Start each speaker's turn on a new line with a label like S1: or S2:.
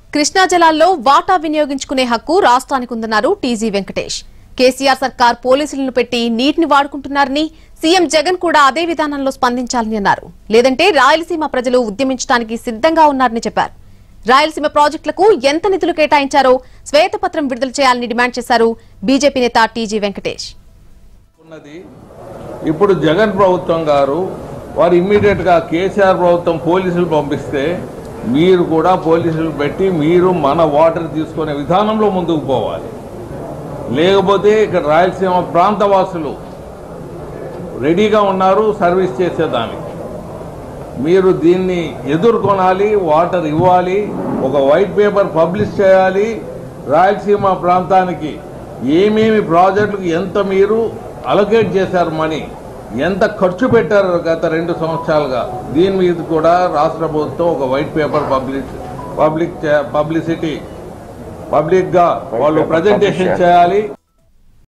S1: కృష్ణా జలాల్లో వాటా వినియోగించుకునే హక్కు రాష్ట్రానికి ఉందన్నారు టీజీ వెంకటేష్ కేసీఆర్ సర్కార్ పోలీసులను పెట్టి నీటిని వాడుకుంటున్నారని సీఎం జగన్ కూడా అదే విధానంలో స్పందించాలని అన్నారు లేదంటే రాయలసీమ ప్రజలు ఉద్యమించడానికి సిద్ధంగా ఉన్నారని చెప్పారు రాయలసీమ ప్రాజెక్టులకు ఎంత నిధులు కేటాయించారో శ్వేతపత్రం విడుదల చేయాలని డిమాండ్ చేశారు బీజేపీ నేత టీజీ వెంకటేష్
S2: ఉన్నది ఇప్పుడు జగన్ ప్రభుత్వం గారు వారు ఇమ్మీడియట్ గా కేసీఆర్ ప్రభుత్వం పోలీసులు పంపిస్తే మీరు కూడా పోలీసులు పెట్టి మీరు మన వాటర్ తీసుకునే విధానంలో ముందుకు పోవాలి లేకపోతే ఇక్కడ రాయలసీమ ప్రాంత వాసులు రెడీగా ఉన్నారు సర్వీస్ చేసేదానికి మీరు దీన్ని ఎదుర్కొనాలి వాటర్ ఇవ్వాలి ఒక వైట్ పేపర్ పబ్లిష్ చేయాలి రాయలసీమ ప్రాంతానికి ఏమేమి ప్రాజెక్టులకు ఎంత మీరు అలొకేట్ చేశారు మనీ ఎంత ఖర్చు పెట్టారు గత రెండు సంవత్సరాలుగా దీని మీద కూడా రాష్ట్ర ప్రభుత్వం ఒక white paper public public publicity పబ్లిక్గా వాళ్ళు ప్రజెంటేషన్ చేయాలి